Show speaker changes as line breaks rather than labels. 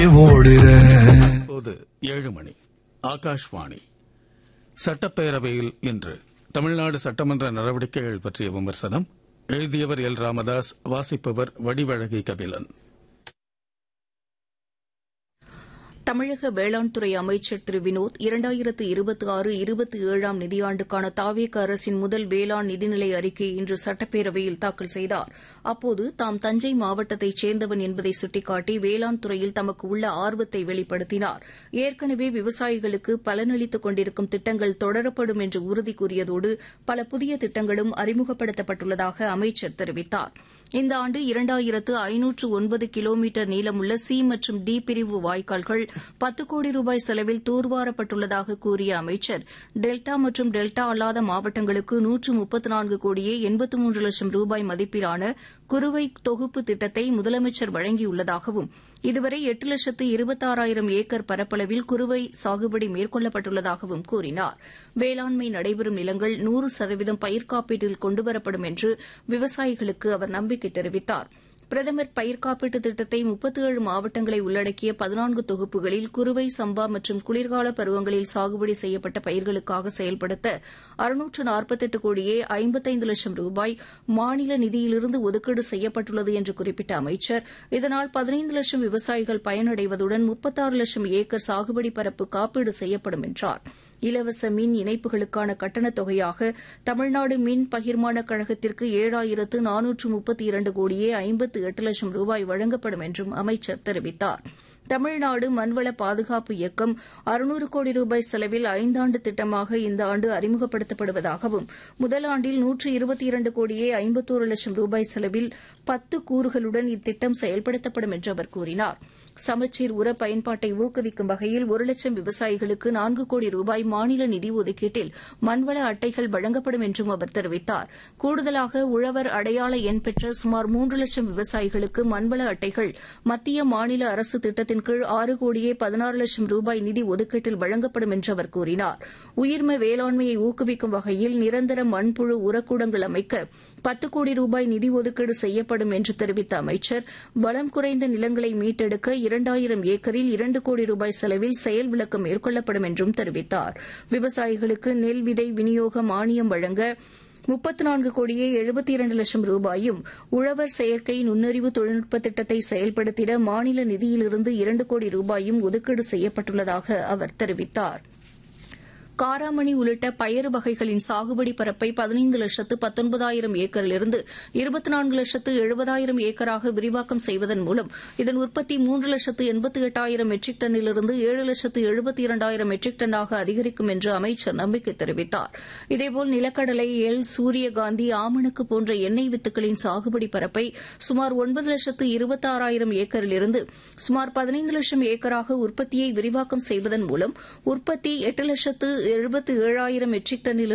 ஓடுற
இப்போது ஏழு மணி ஆகாஷ்வாணி சட்டப்பேரவையில் இன்று தமிழ்நாடு சட்டமன்ற நடவடிக்கைகள் பற்றிய விமர்சனம் எழுதியவர் எல் ராமதாஸ் வாசிப்பவர் வடிவழகி கபிலன்
தமிழக வேளாண் துறை அமைச்சர் திரு வினோத் இரண்டாயிரத்து இருபத்தி ஆறு இருபத்தி ஏழாம் நிதியாண்டுக்கான தாவேக அரசின் முதல் வேளாண் நிதிநிலை அறிக்கையை இன்று சட்டப்பேரவையில் தாக்கல் செய்தார் அப்போது தாம் தஞ்சை மாவட்டத்தைச் சேர்ந்தவன் என்பதை சுட்டிக்காட்டி வேளாண் துறையில் தமக்கு உள்ள ஆர்வத்தை வெளிப்படுத்தினார் ஏற்கனவே விவசாயிகளுக்கு பலனளித்துக் கொண்டிருக்கும் திட்டங்கள் தொடரப்படும் என்று உறுதி கூறியதோடு பல புதிய திட்டங்களும் அறிமுகப்படுத்தப்பட்டுள்ளதாக அமைச்சர் தெரிவித்தார் இந்த ஆண்டு இரண்டாயிரத்து ஐநூற்று ஒன்பது கிலோமீட்டர் நீளமுள்ள சி மற்றும் டி பிரிவு வாய்க்கால்கள் பத்து கோடி ரூபாய் செலவில் தூர்வாரப்பட்டுள்ளதாக கூறிய அமைச்சர் டெல்டா மற்றும் டெல்டா அல்லாத மாவட்டங்களுக்கு நூற்று முப்பத்து நான்கு கோடியே எண்பத்து மூன்று லட்சம் ரூபாய் மதிப்பிலான குறுவை தொகுப்பு திட்டத்தை முதலமைச்சர் வழங்கியுள்ளதாகவும் இதுவரை எட்டு லட்சத்து இருபத்தாறாயிரம் ஏக்கர் பரப்பளவில் குறுவை சாகுபடி மேற்கொள்ளப்பட்டுள்ளதாகவும் கூறினார் வேளாண்மை நடைபெறும் நிலங்கள் நூறு சதவீதம் பயிர் காப்பீட்டில் கொண்டுவரப்படும் என்று விவசாயிகளுக்கு அவர் நம்பிக்கை தெரிவித்தார் பிரதமர் பயிர் காப்பீட்டு திட்டத்தை முப்பத்தி ஏழு மாவட்டங்களை உள்ளடக்கிய பதினான்கு தொகுப்புகளில் குறுவை சம்பா மற்றும் குளிர்கால பருவங்களில் சாகுபடி செய்யப்பட்ட பயிர்களுக்காக செயல்படுத்த அறுநூற்று நாற்பத்தெட்டு கோடியே ஐம்பத்தைந்து லட்சம் ரூபாய் மாநில நிதியிலிருந்து ஒதுக்கீடு செய்யப்பட்டுள்ளது என்று குறிப்பிட்ட அமைச்சர் இதனால் பதினைந்து லட்சம் விவசாயிகள் பயனடைவதுடன் முப்பத்தாறு லட்சம் ஏக்கர் சாகுபடி பரப்பு காப்பீடு செய்யப்படும் என்றார் இலவச மின் இணைப்புகளுக்கான கட்டணத் தொகையாக தமிழ்நாடு மின் பகிர்மான கழகத்திற்கு ஏழாயிரத்து நானூற்று முப்பத்தி இரண்டு கோடியே ஐம்பத்து எட்டு லட்சம் ரூபாய் வழங்கப்படும் என்றும் அமைச்சர் தெரிவித்தார் தமிழ்நாடு மண்வள பாதுகாப்பு இயக்கம் அறுநூறு கோடி ரூபாய் செலவில் ஐந்தாண்டு திட்டமாக இந்த ஆண்டு அறிமுகப்படுத்தப்படுவதாகவும் முதல் ஆண்டில் நூற்று இருபத்தி இரண்டு கோடியே ஐம்பத்தோரு லட்சம் ரூபாய் செலவில் பத்து கூறுகளுடன் இத்திட்டம் செயல்படுத்தப்படும் என்று அவர் கூறினார் சமச்சீர் உர பயன்பாட்டை ஊக்குவிக்கும் வகையில் ஒரு லட்சம் விவசாயிகளுக்கு நான்கு கோடி ரூபாய் மாநில நிதி ஒதுக்கீட்டில் மண்வள அட்டைகள் வழங்கப்படும் என்றும் அவர் தெரிவித்தார் கூடுதலாக உழவர் அடையாள எண் பெற்ற சுமார் மூன்று லட்சம் விவசாயிகளுக்கு மண்வள அட்டைகள் மத்திய மாநில அரசு திட்டத்தின் கீழ் ஆறு கோடியே பதினாறு லட்சம் ரூபாய் நிதி ஒதுக்கீட்டில் வழங்கப்படும் என்று அவர் கூறினார் உயிர்ம வேளாண்மையை ஊக்குவிக்கும் வகையில் நிரந்தர மண்புழு உரக்கூடங்கள் அமைக்க பத்து கோடி ரூபாய் நிதி ஒதுக்கீடு செய்யப்படும் என்று தெரிவித்த அமைச்சர் வளம் குறைந்த நிலங்களை மீட்டெடுக்க இரண்டாயிரம் ஏக்கரில் இரண்டு கோடி ரூபாய் செலவில் செயல் விளக்கம் மேற்கொள்ளப்படும் என்றும் தெரிவித்தார் விவசாயிகளுக்கு நெல் விதை விநியோக மானியம் வழங்க முப்பத்து நான்கு கோடியே எழுபத்தி இரண்டு லட்சம் ரூபாயும் உழவர் செயற்கை நுண்ணறிவு தொழில்நுட்ப திட்டத்தை செயல்படுத்திட மாநில நிதியிலிருந்து இரண்டு கோடி ரூபாயும் ஒதுக்கீடு செய்யப்பட்டுள்ளதாக அவர் தெரிவித்தார் காராமணி உள்ளிட்ட பயறு வகைகளின் சாகுபடி பரப்பை பதினைந்து லட்சத்து பத்தொன்பதாயிரம் ஏக்கரிலிருந்து இருபத்தி நான்கு லட்சத்து எழுபதாயிரம் ஏக்கராக விரிவாக்கம் செய்வதன் மூலம் இதன் உற்பத்தி மூன்று லட்சத்து எண்பத்தி எட்டாயிரம் மெட்ரிக் டன்னிலிருந்து ஏழு லட்சத்து எழுபத்தி இரண்டாயிரம் மெட்ரிக் டன்னாக அதிகரிக்கும் என்று அமைச்சர் நம்பிக்கை தெரிவித்தார் இதேபோல் நிலக்கடலை எள் சூரியகாந்தி ஆமணக்கு போன்ற எண்ணெய் வித்துக்களின் சாகுபடி பரப்பை சுமார் ஒன்பது லட்சத்து இருபத்தாறாயிரம் ஏக்கரிலிருந்து சுமார் பதினைந்து லட்சம் ஏக்கராக உற்பத்தியை விரிவாக்கம் செய்வதன் மூலம் உற்பத்தி எட்டு லட்சத்து எழுபத்து ஏழாயிரம் மெட்ரிக் டன்னில்